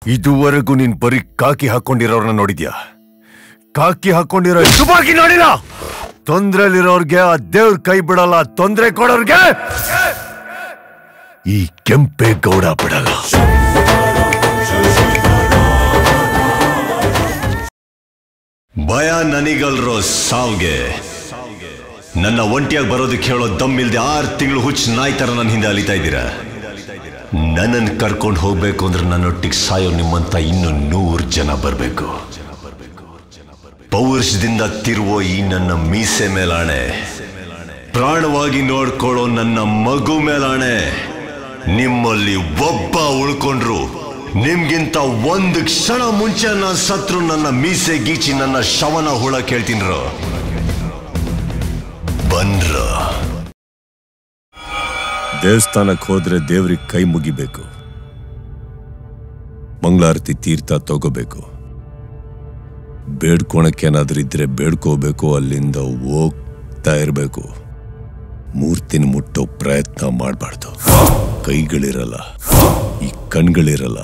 ಇದುವರೆಗೂ ನೀನ್ ಬರೀ ಕಾಕಿ ಹಾಕೊಂಡಿರೋರ್ನ ನೋಡಿದ್ಯಾ ಕಾಕಿ ಹಾಕೊಂಡಿರೋ ಶುಭಾಗಿ ನೋಡಿಲ್ಲ ತೊಂದ್ರೆಲಿರೋರ್ಗೆ ಆ ದೇವ್ರ ಕೈ ಬಿಡಲ್ಲ ತೊಂದ್ರೆ ಕೊಡೋರ್ಗೆ ಈ ಕೆಂಪೆ ಗೌಡ ಬಿಡಲ್ಲ ಭಯ ನನಗಲ್ರೋ ಸಾವ್ಗೆ ನನ್ನ ಒಂಟಿಯಾಗಿ ಬರೋದಕ್ಕೆ ಹೇಳೋ ದಮ್ ಇಲ್ದೆ ಆರು ತಿಂಗಳು ಹುಚ್ಚ ನಾಯಿ ತರ ನನ್ನ ಹಿಂದೆ ಅಲಿತಾ ಇದ್ದೀರಾ ನನ್ನನ್ನು ಕರ್ಕೊಂಡು ಹೋಗ್ಬೇಕು ಅಂದ್ರೆ ನನ್ನೊಟ್ಟಿಗೆ ಸಾಯೋ ನಿಮ್ಮಂತ ಇನ್ನು ನೂರು ಜನ ಬರಬೇಕು ಪೌರುಷದಿಂದ ತಿರುವೋ ಈ ನನ್ನ ಮೀಸೆ ಮೇಲಾಣೆ ಪ್ರಾಣವಾಗಿ ನೋಡ್ಕೊಳ್ಳೋ ನನ್ನ ಮಗು ಮೇಲಾಣೆ ನಿಮ್ಮಲ್ಲಿ ಒಬ್ಬ ಉಳ್ಕೊಂಡ್ರು ನಿಮ್ಗಿಂತ ಒಂದು ಕ್ಷಣ ಮುಂಚೆ ನಾನು ಸತ್ರು ನನ್ನ ಮೀಸೆ ಗೀಚಿ ನನ್ನ ಶವನ ಹುಳ ಕೇಳ್ತೀನ್ರೋ ಬಂದ್ರ ದೇವಸ್ಥಾನಕ್ಕೆ ಹೋದ್ರೆ ದೇವ್ರಿಗೆ ಕೈ ಮುಗಿಬೇಕು ಮಂಗಳಾರತಿ ತೀರ್ಥ ತಗೋಬೇಕು ಬೇಡ್ಕೊಳಕ್ಕೇನಾದ್ರೂ ಇದ್ರೆ ಬೇಡ್ಕೋಬೇಕು ಅಲ್ಲಿಂದ ಹೋಗ್ತಾ ಇರಬೇಕು ಮೂರ್ತಿನ ಮುಟ್ಟೋ ಪ್ರಯತ್ನ ಮಾಡಬಾರ್ದು ಕೈಗಳಿರಲ್ಲ ಈ ಕಣ್ಗಳಿರಲ್ಲ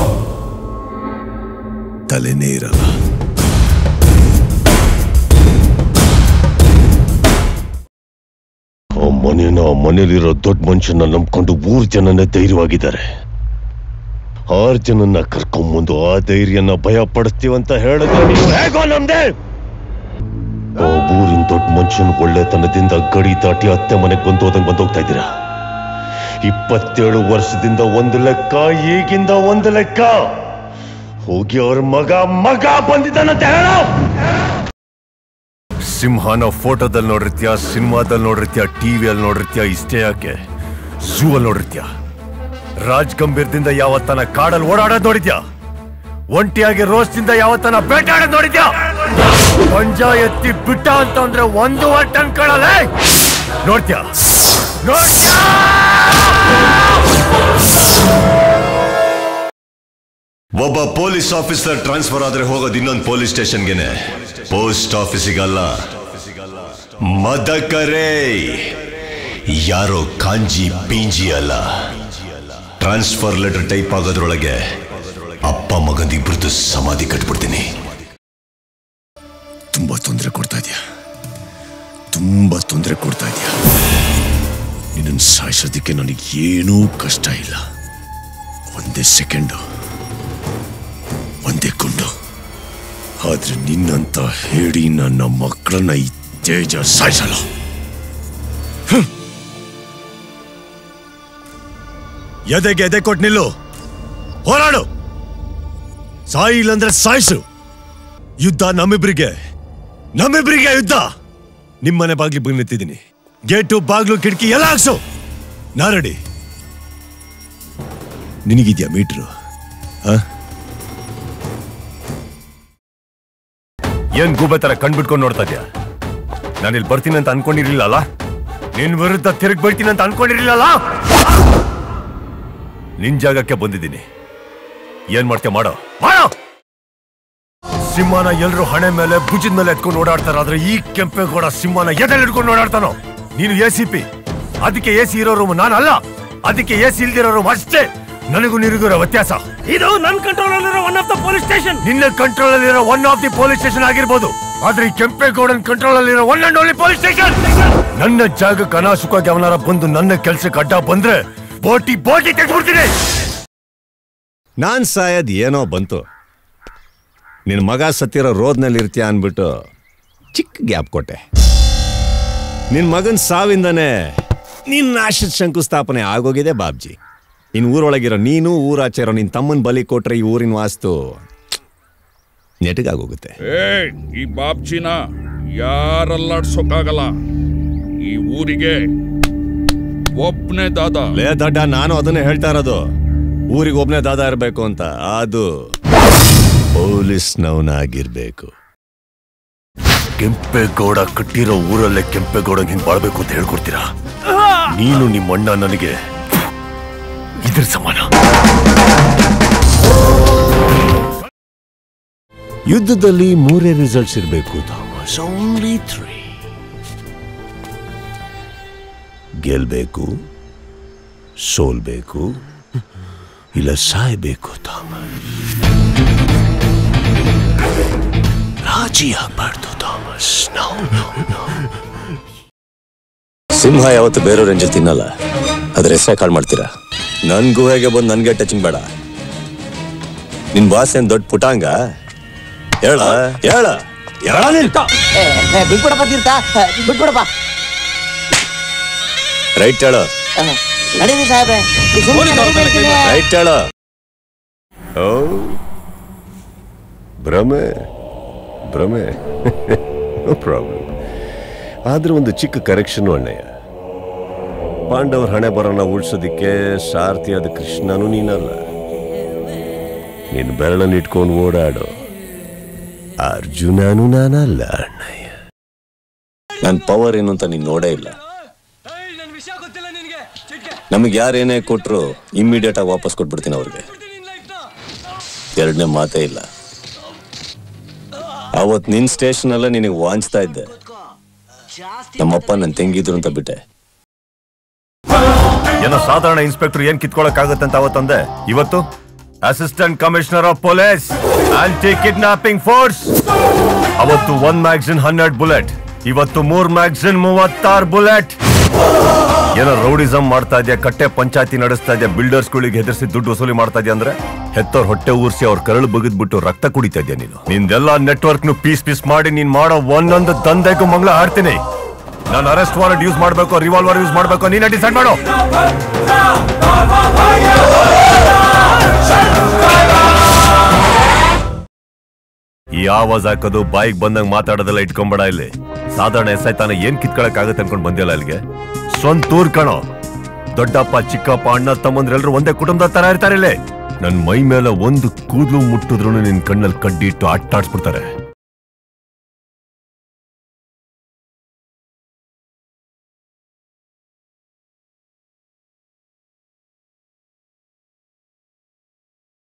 ತಲೆನೇ ಇರಲ್ಲ ಆ ಮನೇನ ಆ ಮನೇಲಿರೋ ದೊಡ್ಡ ಮನುಷ್ಯನ ನಂಬ್ಕೊಂಡು ಮೂರ್ ಜನನೇ ಧೈರ್ಯವಾಗಿದ್ದಾರೆ ಆರು ಜನನ್ನ ಕರ್ಕೊಂಬಂದು ಆ ಧೈರ್ಯನ ಭಯ ಪಡಿಸ್ತೀವಂತ ಹೇಳಿದ್ರೆ ನೀವು ಹೇಗೋ ನಮ್ದೆ ಆ ಊರಿನ ದೊಡ್ಡ ಮನುಷ್ಯನ ಒಳ್ಳೆತನದಿಂದ ಗಡಿ ದಾಟಿ ಅತ್ತೆ ಮನೆಗೆ ಬಂದು ಹೋದಂಗ್ ಬಂದು ಹೋಗ್ತಾ ಇದ್ದೀರಾ ಇಪ್ಪತ್ತೇಳು ವರ್ಷದಿಂದ ಒಂದು ಲೆಕ್ಕ ಈಗಿಂದ ಒಂದು ಲೆಕ್ಕ ಹೋಗಿ ಅವ್ರ ಮಗ ಮಗ ಬಂದಿದ್ದಾನಂತ ಹೇಳ ಸಿಂಹನ ಫೋಟೋದಲ್ಲಿ ನೋಡಿರ್ತೀಯ ಸಿನಿಮಾದಲ್ಲಿ ನೋಡಿರ್ತೀಯ ಟಿವಿಯಲ್ಲಿ ನೋಡಿರ್ತೀಯ ಇಷ್ಟೇ ಯಾಕೆ ಝೂ ಅಲ್ಲಿ ನೋಡಿರ್ತೀಯ ರಾಜ್ ಗಂಭೀರ್ದಿಂದ ಯಾವತ್ತನ ಕಾಡಲ್ಲಿ ಓಡಾಡೋದ್ ನೋಡಿದ್ಯಾ ಒಂಟಿಯಾಗಿ ರೋಸ್ದಿಂದ ಯಾವತ್ತನ ಬೇಟಾಡೋದ್ ನೋಡಿದ್ಯಾ ಪಂಜ ಎತ್ತಿ ಬಿಟ್ಟ ಅಂತಂದ್ರೆ ಒಂದು ಟನ್ ಕಳಲೆ ನೋಡ್ತ್ಯಾ ನೋಡ್ತ್ಯಾ ಒಬ್ಬ ಪೊಲೀಸ್ ಆಫೀಸರ್ ಟ್ರಾನ್ಸ್ಫರ್ ಆದ್ರೆ ಹೋಗೋದು ಇನ್ನೊಂದು ಪೊಲೀಸ್ ಸ್ಟೇಷನ್ಗೆನೆ ಪೋಸ್ಟ್ ಆಫೀಸಿಗಲ್ಲ ಮದಕರೇ ಯಾರೋ ಕಾಂಜಿ ಪೀಂಜಿ ಅಲ್ಲ ಟ್ರಾನ್ಸ್ಫರ್ ಲೆಟರ್ ಟೈಪ್ ಆಗೋದ್ರೊಳಗೆ ಅಪ್ಪ ಮಗಂದಿಬ್ರದ್ದು ಸಮಾಧಿ ಕಟ್ಬಿಡ್ತೀನಿ ತುಂಬಾ ತೊಂದರೆ ಕೊಡ್ತಾ ಇದೆಯಾ ತುಂಬಾ ತೊಂದರೆ ಕೊಡ್ತಾ ಇದೆಯಾ ನಿನ್ನನ್ನು ಸಾಯಿಸೋದಕ್ಕೆ ನನಗೆ ಏನೂ ಕಷ್ಟ ಇಲ್ಲ ಒಂದೇ ಸೆಕೆಂಡು ಒಂದೇ ಗುಂಡು ಆದ್ರೆ ನಿನ್ನಂತ ಹೇಳಿ ನನ್ನ ಮಕ್ಕಳನ್ನ ಈ ತೇಜ ಸಾಯಿಸಲ್ಲ ಹ್ಮ್. ಎದೆಗೆ ಎದೆ ಕೊಟ್ಟು ನಿಲ್ಲು ಹೋರಾಡು ಸಾಯಿಲ್ಲ ಅಂದ್ರೆ ಸಾಯಿಸು ಯುದ್ಧ ನಮ್ಮಿಬ್ರಿಗೆ ನಮ್ಮಿಬ್ರಿಗೆ ಯುದ್ಧ ನಿಮ್ಮನೆ ಬಾಗ್ಲಿ ಬಂದು ನಿಂತಿದ್ದೀನಿ ಗೇಟು ಬಾಗ್ಲು ಕಿಟಕಿ ಎಲ್ಲ ಹಾಕ್ಸು ನಾ ರೆಡಿ ನಿನಗಿದ್ಯಾ ಮೀಟ್ರು ಏನ್ ಗೂಬೆ ತರ ಕಣ್ಬಿಟ್ಕೊಂಡು ನೋಡ್ತಾ ಇದ್ಯಾ ನಾನು ಇಲ್ಲಿ ಬರ್ತೀನಿ ಅಂತ ಅನ್ಕೊಂಡಿರ್ಲಿಲ್ಲ ನಿನ್ ವಿರುದ್ಧ ತಿರುಗಿ ಬರ್ತೀನಿ ಅಂತ ಅನ್ಕೊಂಡಿರ್ಲಿಲ್ಲ ನಿನ್ ಜಾಗಕ್ಕೆ ಬಂದಿದ್ದೀನಿ ಏನ್ ಮಾಡ್ತೀಯ ಮಾಡೋ ಮಾಡೋ ಸಿಂಹನ ಎಲ್ರು ಹಣೆ ಮೇಲೆ ಭುಜದ ಮೇಲೆ ಎತ್ಕೊಂಡು ಓಡಾಡ್ತಾರ ಆದ್ರೆ ಈ ಕೆಂಪೇಗೌಡ ಸಿಂಹನ ಎದೆಲ್ ಹಿಡ್ಕೊಂಡು ಓಡಾಡ್ತಾನೋ ನೀನು ಎ ಸಿ ಪಿ ಅದಕ್ಕೆ ಎ ಸಿ ಇರೋ ರೂಮ್ ನಾನಲ್ಲ ಅದಕ್ಕೆ ಎ ಸಿ ಇಲ್ದಿರೋ ರೂಮ್ ಅಷ್ಟೇ ನನಗೂ ನಿನಗಿರೋ ವ್ಯತ್ಯಾಸ ಇದು ನನ್ ಕಂಟ್ರೋಲ್ ಅಲ್ಲಿರೋ one of the police station ನಿನ್ನ ಕಂಟ್ರೋಲ್ ಅಲ್ಲಿರೋ one of the police station ಆಗಿರ್ಬೋದು ಆದ್ರೆ ಈ ಕೆಂಪೇಗೌಡನ್ ಕಂಟ್ರೋಲ್ ಅಲ್ಲಿರೋ one and only police station ನನ್ನ ಜಾಗಕ್ಕೆ ಅನಾಶುಕಾಗಿ ಅವನಾರ ಬಂದು ನನ್ನ ಕೆಲ್ಸಕ್ಕೆ ಅಡ್ಡ ಬಂದ್ರೆ ಬೋಟಿ ಬೋಟಿ ತೆಗೆದ್ಬಿಡ್ತೀನಿ ನಾನ್ ಸಾಯದ್ ಏನೋ ಬಂತು ನಿನ್ ಮಗ ಸತ್ತಿರೋ ರೋದ್ನಲ್ಲಿ ಇರ್ತೀಯ ಅನ್ಬಿಟ್ಟು ಚಿಕ್ಕ ಗ್ಯಾಪ್ ಕೊಟ್ಟೆ ನಿನ್ ಮಗನ್ ಸಾವಿಂದನೇ ನಿನ್ನ ಆಶದ ಶಂಕುಸ್ಥಾಪನೆ ಆಗೋಗಿದೆ ಬಾಬ್ಜಿ ಇನ್ ಊರೊಳಗಿರೋ ನೀನು ಊರಾಚೆ ಇರೋ ನಿನ್ ತಮ್ಮನ್ ಬಲಿ ಕೊಟ್ರೆ ಈ ಊರಿನ ವಾಸ್ತು ನೆಟಗಾಗೋಗುತ್ತೆ ಏ ಈ ಬಾಬ್ಜಿನ ಯಾರಲ್ಲಾಡ್ಸೋಕ್ಕಾಗಲ್ಲ ಈ ಊರಿಗೆ ಒಬ್ನೇ ದಾದ ಲೇ ದಡ್ಡ ನಾನು ಅದನ್ನೇ ಹೇಳ್ತಾ ಇರೋದು ಊರಿಗೆ ಒಬ್ನೇ ದಾದ ಇರಬೇಕು ಅಂತ ಅದು ಪೊಲೀಸ್ನವನಾಗಿರ್ಬೇಕು ಕೆಂಪೇಗೌಡ ಕಟ್ಟಿರೋ ಊರಲ್ಲೇ ಕೆಂಪೇಗೌಡನ್ ಹಿಂಗ್ ಬಾಳ್ಬೇಕು ಅಂತ ಹೇಳ್ಕೊಡ್ತೀರಾ ನೀನು ನಿಮ್ಮ ಅಣ್ಣ ನನಗೆ ಇದ್ರ ಸಮಾನ ಯುದ್ಧದಲ್ಲಿ ಮೂರೇ ರಿಸಲ್ಟ್ಸ್ ಇರಬೇಕು ಥಾಮಸ್ ಓನ್ಲಿ ತ್ರೀ ಗೆಲ್ಬೇಕು ಸೋಲ್ಬೇಕು ಇಲ್ಲ ಸಾಯ್ಬೇಕು ಥಾಮಸ್ ರಾಜಿ ಆಗ್ಬಾರ್ದು Thomas no no no Simha ಯಾವತ್ತು ಬೇರೆಯವ್ರ ಎಂಜಲ್ ತಿನ್ನಲ್ಲ ಅದ್ರ ಹೆಸರೇ ಕಾಳು ಮಾಡ್ತೀರಾ ನನ್ ಗುಹೆಗೆ ಬಂದು ನನ್ಗೆ ಟಚಿಂಗ್ ಬೇಡ ನಿನ್ ಬಾಸ್ ಏನ್ ದೊಡ್ಡ ಪುಟಾಂಗ ಹೇಳ ಹೇಳ ಹೇಳ ನೀನ್. ಏ, ಏ, ಬಿಟ್ಬಿಡಪ್ಪ ತೀರ್ಥ ಏ, ಬಿಟ್ಬಿಡಪ್ಪ ರೈಟ್ ಹೇಳು ಆ, ನಡೀರಿ ಸಾಹೇಬ್ರೆ ಈಗ ಸುಮ್ನೆ ನಡೀಬೇಡ್ತೀನಿ. ರೈಟ್ ಹೇಳು ಓ ಭ್ರಮೆ ಭ್ರಮೆ ನೋ ಪ್ರಾಬ್ಲಮ್ ಆದ್ರೆ ಒಂದು ಚಿಕ್ಕ ಕರೆಕ್ಷನ್ ಅಣ್ಣಯ್ಯ ಪಾಂಡವರ ಹಣೆ ಬರೋಣ ಉಳ್ಸೋದಿಕ್ಕೆ ಸಾರಥಿಯಾದ ಕೃಷ್ಣನೂ ನೀನಲ್ಲ ನೀನು ಬೆರಳನ್ನು ಇಟ್ಕೊಂಡು ಓಡಾಡೋ ಅರ್ಜುನನೂ ನಾನಲ್ಲ ಅಣ್ಣಯ್ಯ ನನ್ ಪವರ್ ಏನು ಅಂತ ನೀನ್ ನೋಡೇ ಇಲ್ಲ ನಮಗೆ ಯಾರೇನೇ ಕೊಟ್ರು ಇಮ್ಮಿಡಿಯೇಟ್ ಆಗಿ ವಾಪಸ್ ಕೊಟ್ಬಿಡ್ತೀನಿ ಅವ್ರಿಗೆ ಎರಡನೇ ಮಾತೇ ಇಲ್ಲ ಅವತ್ ನಿನ್ ಸ್ಟೇಷನ್ ಅಲ್ಲ ನಿನಗೆ ವಾಂಚ್ತಾ ಇದ್ದೆ ನಮ್ಮಪ್ಪ ನನ್ ತೆಂಗಿದ್ರು ಅಂತ ಬಿಟ್ಟೆ ಏನೋ ಸಾಧಾರಣ ಇನ್ಸ್ಪೆಕ್ಟರ್ ಏನ್ ಕಿತ್ಕೊಳಕ್ ಆಗುತ್ತೆ ಅಂತ ಅವತ್ತಂದೆ ಇವತ್ತು assistant commissioner of police anti kidnapping force ಅವತ್ತು ಒಂದ್ ಮ್ಯಾಗ್ಝಿನ್ ಹನ್ನೆರಡು ಬುಲೆಟ್ ಇವತ್ತು ಮೂರ್ ಮ್ಯಾಗ್ಝಿನ್ ಮೂವತ್ತಾರು ಬುಲೆಟ್ ಏನೋ ರೌಡಿಸಮ್ ಮಾಡ್ತಾ ಇದೆಯಾ ಕಟ್ಟೆ ಪಂಚಾಯತಿ ನಡೆಸ್ತಾ ಇದೆಯಾ ಬಿಲ್ಡರ್ಸ್ ಗಳಿಗೆ ಹೆದರ್ಸಿ ದುಡ್ಡು ವಸೂಲಿ ಮಾಡ್ತಾ ಇದೆಯಾ ಅಂದ್ರೆ ಹೆತ್ತೋರ್ ಹೊಟ್ಟೆ ಊರ್ಸಿ ಅವ್ರ ಕರಳು ಬಗಿದ್ಬಿಟ್ಟು ರಕ್ತ ಕುಡಿತಾ ಇದೆಯಾ ನೀನು ನಿಂದೆಲ್ಲ ನೆಟ್ವರ್ಕ್ ನು ಪೀಸ್ ಪೀಸ್ ಮಾಡಿ ನೀನ್ ಮಾಡೋ ಒಂದೊಂದು ದಂಧೆಗೂ ಮಂಗಳ ಹಾಡ್ತೀನಿ ನಾನು ಅರೆಸ್ಟ್ ವಾರೆಂಟ್ ಯೂಸ್ ಮಾಡ್ಬೇಕು ರಿವಾಲ್ವರ್ ಯೂಸ್ ಮಾಡ್ಬೇಕು ನೀನೇ ಡಿಸೈಡ್ ಮಾಡು ಈ ಆವಾಜ್ ಹಾಕೋದು ಬಾಯಿಗೆ ಬಂದಂಗ್ ಮಾತಾಡೋದೆಲ್ಲ ಇಟ್ಕೊಂಬೇಡ ಇಲ್ಲಿ ಸಾಧಾರಣ ಎಸ್ ತಾನೆ ಏನ್ ಕಿತ್ಕೊಳಕ್ ಆಗತ್ತೆ ಅನ್ಕೊಂಡ್ ಬಂದಿಲ್ಲ ಇಲ್ಲಿಗೆ ಸ್ವಂತ ಊರ್ ಕಣೋ ದೊಡ್ಡಪ್ಪ ಚಿಕ್ಕಪ್ಪ ಅಣ್ಣ ತಮ್ಮಂದ್ರೆಲ್ರು ಒಂದೇ ಕುಟುಂಬದ ತರ ಇರ್ತಾರೆ ಇಲ್ಲಿ ನನ್ ಮೈ ಮೇಲೆ ಒಂದು ಕೂದಲು ಮುಟ್ಟಿದ್ರು ನಿನ್ ಕಣ್ಣಲ್ಲಿ ಕಡ್ಡಿ ಇಟ್ಟು ಆಟಾಡ್ಸ್ಬಿಡ್ತಾರೆ